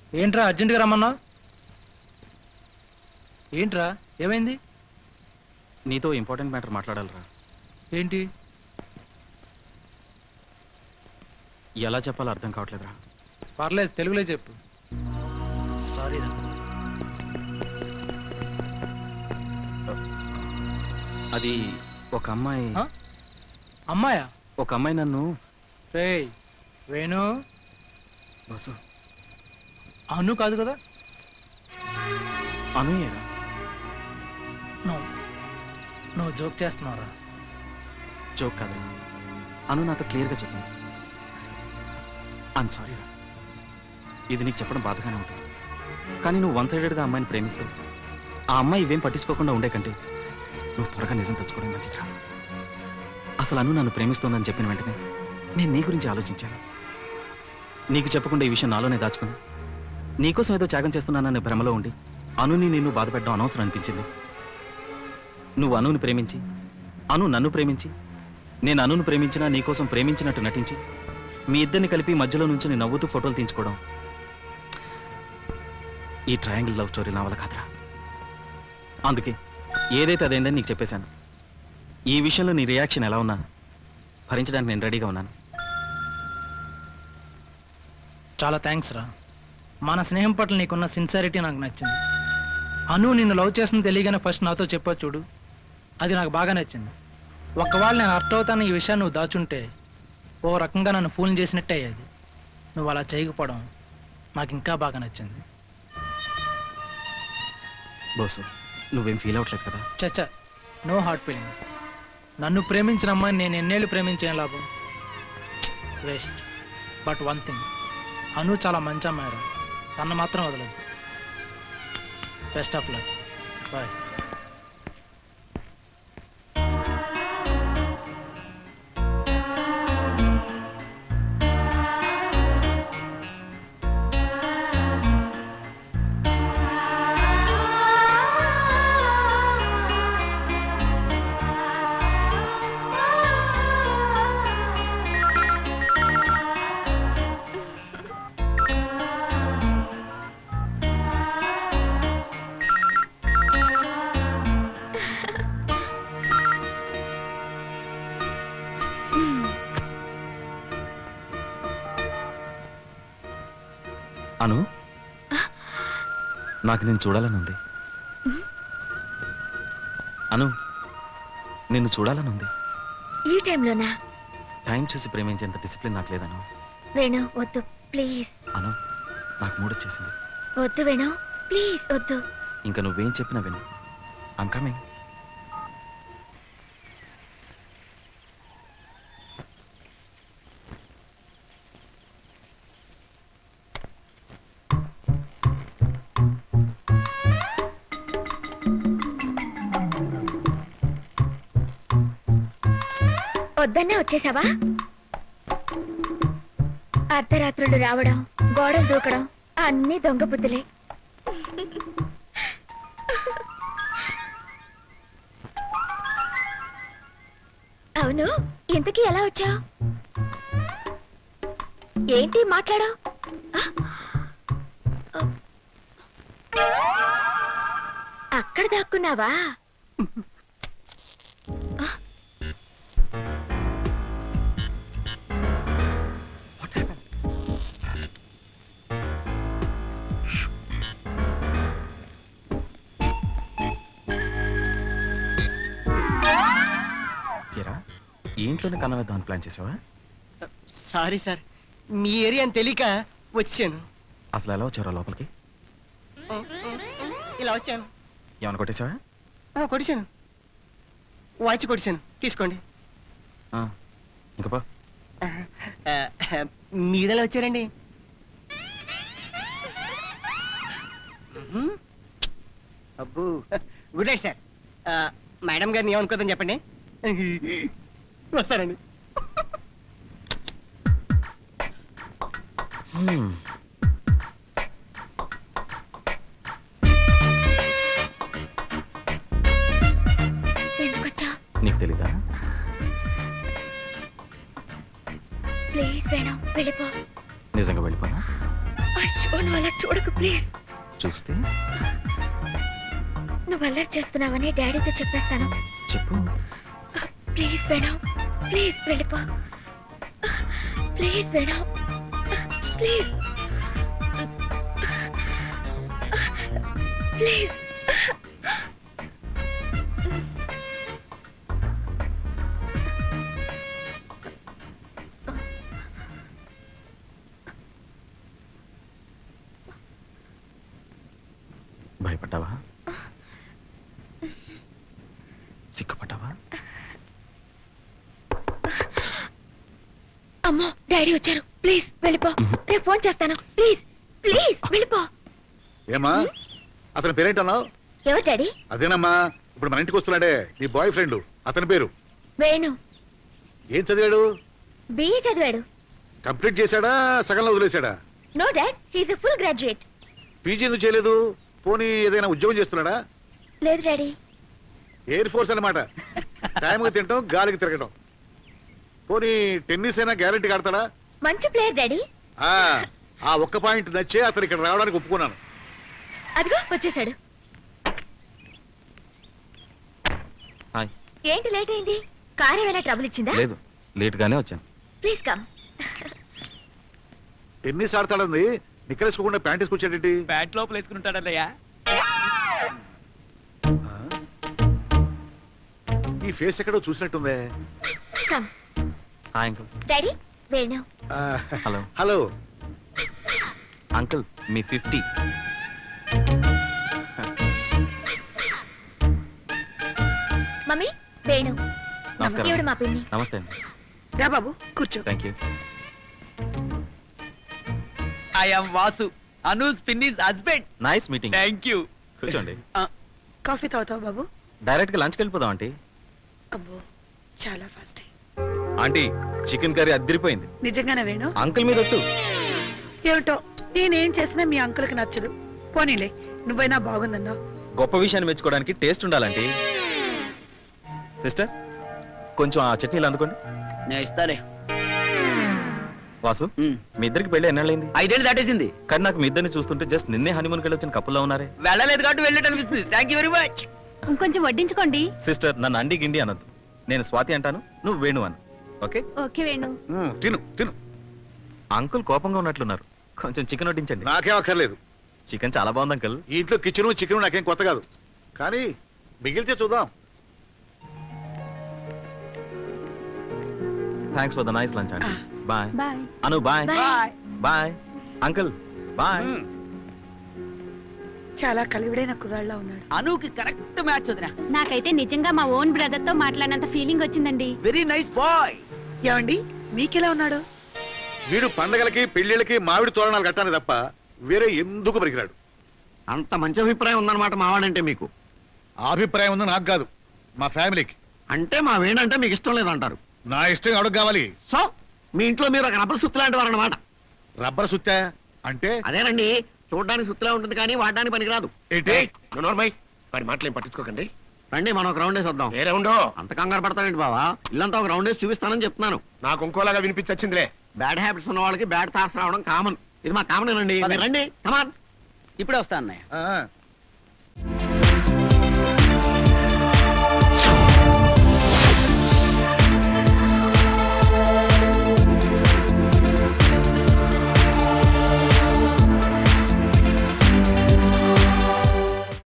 ఏంట్రా అర్జెంటుగా రమ్మన్నా ఏంట్రా ఏమైంది నీతో ఇంపార్టెంట్ మ్యాటర్ మాట్లాడాలిరా ఏంటి ఎలా చెప్పాలో అర్థం కావట్లేదురా పర్లేదు తెలుగులో చెప్పు సారీ అది ఒక అమ్మాయి ఆ? అమ్మాయా ఒక అమ్మాయి నన్ను రేయ్ వేణు బస్సు అను కాదు కదా అనూయేరా నువ్వు నువ్వు జోక్ చేస్తున్నావురా జోక్ కాదురా అను నాతో క్లియర్గా చెప్పింది ఐమ్ సారీ రా ఇది నీకు చెప్పడం బాధగానే ఉంటుంది కానీ నువ్వు వన్ సైడెడ్గా అమ్మాయిని ప్రేమిస్తూ ఆ అమ్మాయి ఇవేం పట్టించుకోకుండా ఉండే కంటే నువ్వు త్వరగా నిజం తెచ్చుకోవడం మంచిదిరా అసలు అను నన్ను ప్రేమిస్తోందని చెప్పిన వెంటనే నేను నీ గురించి ఆలోచించాను నీకు చెప్పకుండా ఈ విషయం నాలోనే దాచుకుని నీకోసం ఏదో త్యాగం చేస్తున్నాననే భ్రమలో ఉండి అనుని నిన్ను బాధపెట్టడం అనవసరం అనిపించింది నువ్వు అనుని ప్రేమించి అను నన్ను ప్రేమించి నేను అనును ప్రేమించినా నీకోసం ప్రేమించినట్టు నటించి మీ ఇద్దరిని కలిపి మధ్యలో నుంచి నేను నవ్వుతూ ఫోటోలు తీయించుకోవడం ఈ ట్రయాంగిల్ లవ్ స్టోరీ నా వల్ల కాదురా అందుకే ఏదైతే అదైందని నీకు చెప్పేశాను ఈ విషయంలో నీ రియాక్షన్ ఎలా ఉన్నా భరించడానికి నేను రెడీగా ఉన్నాను చాలా థ్యాంక్స్ రా మన స్నేహం పట్ల నీకున్న సిన్సారిటీ నాకు నచ్చింది అను నిన్ను లవ్ చేస్తుంది తెలియగానే ఫస్ట్ నాతో చెప్పొచ్చు చూడు అది నాకు బాగా నచ్చింది ఒకవేళ నేను అర్థ అవుతాను ఈ విషయాన్ని నువ్వు దాచుంటే ఓ రకంగా నన్ను ఫోన్ చేసినట్టే అయ్యేది నువ్వు అలా చేయకపోవడం నాకు ఇంకా బాగా నచ్చింది బోసు నువ్వేం ఫీల్ అవ్వట్లేదు కదా చచ్చ నో హార్ట్ ఫీలింగ్స్ నన్ను ప్రేమించిన అమ్మాయిని నేను ఎన్నేళ్ళు ప్రేమించేం లాభం waste but one thing Anu చాలా మంచి అమ్మాయి రా తను మాత్రం వదలదు best of luck bye Anu నాకు నేను చూడాలని ఉంది అను నిన్ను చూడాలని ఉంది ఈ టైంలోనా టైం చూసి ప్రేమించేంత డిసిప్లిన్ నాకు లేదను వేణు వద్దు ప్లీజ్ అను నాకు మూడొచ్చేసింది వద్దు వేణు ప్లీజ్ వద్దు ఇంకా నువ్వేం చెప్పినా విను I'm coming. వద్దన్నే వచ్చేసావా అర్ధరాత్రులు రావడం గోడలు దూకడం అన్ని దొంగ బుద్ధులే అవును ఇంతకీ ఎలా వచ్చావు ఏంటి మాట్లాడావు అక్కడ దాక్కున్నావా ఏరా ఈ ఇంట్లోనే కనవేద్దామని ప్లాన్ చేసావా సారీ సార్ మీ ఏరియా అని తెలియక వచ్చాను అసలు ఎలా వచ్చారా లోపలికి ఇలా వచ్చాను ఏమైనా కొట్టేశావా ఆ, కొడిచాను వాచ్ కొడిచాను తీసుకోండి ఆ, ఇంకా పో ఆ, మీరెలా వచ్చారండి మ్మ్. అబ్బో గుడ్ నైట్ సార్ ఆ, మేడం గారిని ఏమనుకోదని చెప్పండి వస్తారండి హ్మ్. ఎందుకు వచ్చా నీకు తెలీదా ప్లీజ్ వేణు వెళ్ళిపో నిజంగా వెళ్ళిపోనా అయ్యో అయ్యో నువ్వు అలా చూడకు ప్లీజ్ చూస్తే నువ్వు అల్లరి చేస్తున్నావని డాడీతో చెప్పేస్తాను చెప్పు ప్లీజ్ వేణు ప్లీజ్ వెళ్ళిపో ప్లీజ్ వేణు ప్లీజ్ ప్లీజ్ భయపడ్డావా సిగ్గుపడ్డావా అమ్మో డాడీ వచ్చారు ప్లీజ్ వెళ్ళిపో నేను ఫోన్ చేస్తాను ప్లీజ్ ప్లీజ్ వెళ్ళిపో ఏమా అతని పేరేంటన్నావు ఎవరు డాడీ అదేనమ్మా ఇప్పుడు మన ఇంటికి వస్తున్నాడే నీ బాయ్ ఫ్రెండ్ అతని పేరు వేణు ఏం చదివాడు బిఏ చదివాడు కంప్లీట్ చేశాడా సగంలో వదిలేశాడా no dad he's a full graduate P G ఎందుకు చేయలేదు పోనీ ఏదైనా ఉద్యోగం చేస్తున్నాడా లేదు డాడీ ఎయిర్ ఫోర్స్ అన్నమాట టైంకి తింటాం గాలికి తిరగటం పోనీ టెన్నిస్ అయినా గ్యారెంటీ ఆడతాడా మంచి ప్లేయర్ డాడీ ఆ, ఆ ఒక్క పాయింట్ నచ్చే అతను ఇక్కడ రావడానికి ఒప్పుకున్నాను అదిగో వచ్చేసాడు హాయ్ ఏంటి లేట్ అయింది కార్ ఏమైనా ట్రబుల్ ఇచ్చిందా లేదు లేట్గానే వచ్చాను ప్లీజ్ కమ్ టెన్నిస్ ఆడతాడంది నిక్కరేసుకోకుండా ప్యాంట్ వేసుకొచ్చాడేంటి ప్యాంట్ లోపల వేసుకుంటాడన్నయ్యా ఆ? ఈ ఫేస్ ఎక్కడో చూసినట్టుందే come hi uncle daddy Venu ఆ, హలో హలో అంకుల్ మీ ఫిఫ్టీ మమ్మీ వేణు నమస్కారం. ఈవిడ మా పిన్ని నమస్తే అండి రా బాబు కూర్చో thank you I'm Vasu Anu's పిన్నిస్ husband nice meeting thank you కూర్చోండి కాఫీ తాగుతావు బాబు డైరెక్ట్ గా లంచ్కి వెళ్ళిపోదాం ఆంటీ అబ్బో చాలా ఫాస్ట్ ఆంటీ చికెన్ కర్రీ అద్దరిపోయింది నిజంగానే వేణు అంకుల్ మీద ఒట్టు ఏమిటో నేనేం చేసినా మీ అంకుల్కి నచ్చదు పోనీలే నువ్వైనా బాగుందన్నావు గొప్ప విషయాన్ని మెచ్చుకోవడానికి టేస్ట్ ఉండాలంటే సిస్టర్ కొంచెం ఆ చట్నీలు అందుకోండి నేను ఇస్తాలే వాసు మీ ఇద్దరికి పెళ్లి ఎన్నాళ్ళైంది ఐదేళ్ళు దాటేసింది కానీ నాకు మీ ఇద్దరిని చూస్తుంటే జస్ట్ నిన్నే హనీమూన్కి వెళ్ళి వచ్చిన కప్పుల్లో ఉన్నారే వెళ్ళలేదు కాబట్టి వెళ్ళేట అనిపిస్తుంది థ్యాంక్ యూ వెరీ మచ్ ఇంకొంచెం వడ్డించుకోండి సిస్టర్ నన్ను అండి గిండి అనొద్దు నేను స్వాతి అంటాను నువ్వు వేణు అను ఓకే ఓకే వేణు ఉమ్, తిను తిను అంకుల్ కోపంగా ఉన్నట్లున్నారు కొంచెం చికెన్ వడ్డించండి నాకేం అక్కర్లేదు చికెన్ చాలా బాగుంది అంకుల్ ఈ ఇంట్లో కిచెన్ చికెన్ నాకేం కొత్త కాదు కానీ మిగిలితే చూద్దాం thanks for the nice lunch అండి bye bye Anu bye bye bye uncle bye um, చాలా కలివిడైన కుర్రాళ్ళ ఉన్నాడు అనూకి కరెక్ట్ మ్యాచ్ వదిన నాకైతే నిజంగా మా ఓన్ బ్రదర్ తో మాట్లాడినంత ఫీలింగ్ వచ్చిందండి వెరీ నైస్ బాయ్ ఏమండి మీకెలా ఉన్నాడు వీడు పండగలకి పెళ్లిళ్ళకి మామిడి తోరణాలు కట్టాలి తప్ప వేరే ఎందుకు పనికిరాడు అంత మంచి అభిప్రాయం ఉందన్నమాట మావాడంటే మీకు ఆ అభిప్రాయం ఉంది నాకు కాదు మా ఫ్యామిలీకి అంటే మా వేణంటే మీకు ఇష్టం లేదంటారు నా ఇష్టం అడుగు కావాలి సో మీ ఇంట్లో మీరు ఒక రబ్బర్ సుత్తు లాంటి వారు అనమాట రబ్బర్ సుత్తా అంటే అదేనండి చూడడానికి సుత్తులా ఉంటుంది కానీ వాడడానికి పనికిరాదు ఏంటి నోర్మై వాడి మాటలు ఏం పట్టించుకోకండి రండి మనం ఒక రౌండ్ వేసి వద్దాం ఏ రౌండ్ అంత కంగారు పడతావేంటి బావా ఇల్లంతా ఒక రౌండ్ వేసి చూపిస్తానని చెప్తున్నాను నాకు ఇంకోలాగా వినిపించొచ్చిందిలే బ్యాడ్ హ్యాబిట్స్ ఉన్న వాళ్ళకి బ్యాడ్ థాట్స్ రావడం కామన్ ఇది మా కామన్ అండి పదండి. రండి కమాన్ ఇప్పుడే వస్తా అన్నయ్య ఆ,